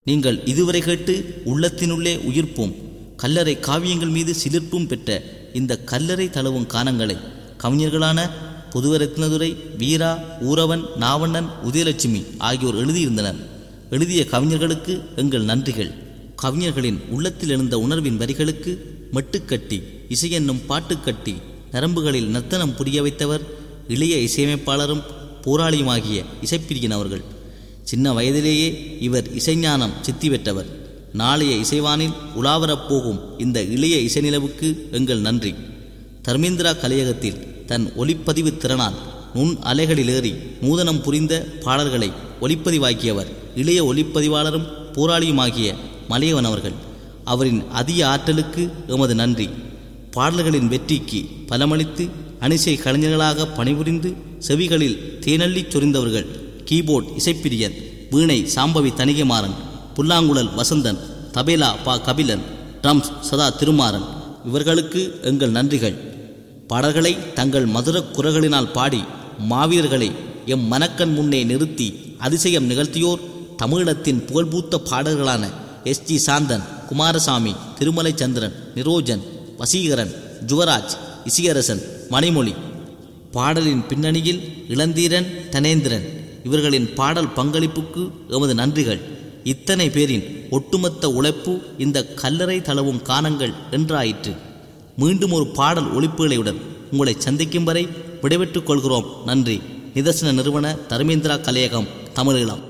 நீங்கள் இதுவரை கேட்டு உள்ளத்தினுள்ளே உயிர்ப்பும் கல்லறை காவியங்கள் மீது சிலிர்ப்பும் பெற்ற இந்த கல்லறை தழுவும் கானங்களை கவிஞர்களான புதுவரத்னதுரை வீரா ஊரவன் நாவண்ணன் உதயலட்சுமி ஆகியோர் எழுதியிருந்தனர் எழுதிய கவிஞர்களுக்கு எங்கள் நன்றிகள் கவிஞர்களின் உள்ளத்தில் எழுந்த உணர்வின் வரிகளுக்கு மெட்டுக்கட்டி இசையென்னும் பாட்டுக்கட்டி நரம்புகளில் நர்த்தனம் புரிய வைத்தவர் இளைய இசையமைப்பாளரும் போராளியுமாகிய இசைப்பிரியன் அவர்கள் சின்ன வயதிலேயே இவர் இசைஞானம் சித்தி பெற்றவர் நாளைய இசைவானில் உலாவரப் போகும் இந்த இளைய இசைநிலவுக்கு எங்கள் நன்றி தர்மேந்திரா கலையகத்தில் தன் ஒளிப்பதிவு திறனால் நுண் அலைகளில் ஏறி நூதனம் புரிந்த பாடல்களை ஒளிப்பதிவாக்கியவர் இளைய ஒளிப்பதிவாளரும் போராளியுமாகிய மலையவன் அவர்கள் அவரின் அதிக ஆற்றலுக்கு எமது நன்றி பாடல்களின் வெற்றிக்கு பலமளித்து அணிசை கலைஞர்களாக பணிபுரிந்து செவிகளில் தேனள்ளிச் சொரிந்தவர்கள் கீபோர்ட் இசைப்பிரியன் வீணை சாம்பவி தணிகைமாறன் புல்லாங்குழல் வசந்தன் தபேலா பா கபிலன் ட்ரம்ஸ் சதா திருமாறன் இவர்களுக்கு எங்கள் நன்றிகள் பாடல்களை தங்கள் மதுரக் குரல்களினால் பாடி மாவீரர்களை எம் மனக்கண் முன்னே நிறுத்தி அதிசயம் நிகழ்த்தியோர் தமிழத்தின் புகழ்பூத்த பாடல்களான எஸ் ஜி சாந்தன் குமாரசாமி திருமலை சந்திரன் நிரோஜன் வசீகரன் ஜுவராஜ் இசியரசன் மணிமொழி பாடலின் பின்னணியில் இளந்தீரன் தனேந்திரன் இவர்களின் பாடல் பங்களிப்புக்கு எமது நன்றிகள் இத்தனை பேரின் ஒட்டுமொத்த உழைப்பு இந்த கல்லறை தளவும் கானங்கள் என்றாயிற்று மீண்டும் ஒரு பாடல் ஒளிப்புகளையுடன் உங்களை சந்திக்கும் வரை விடைபெற்றுக் கொள்கிறோம் நன்றி நிதர்சன நிறுவன தர்மேந்திரா கலையகம் தமிழீழம்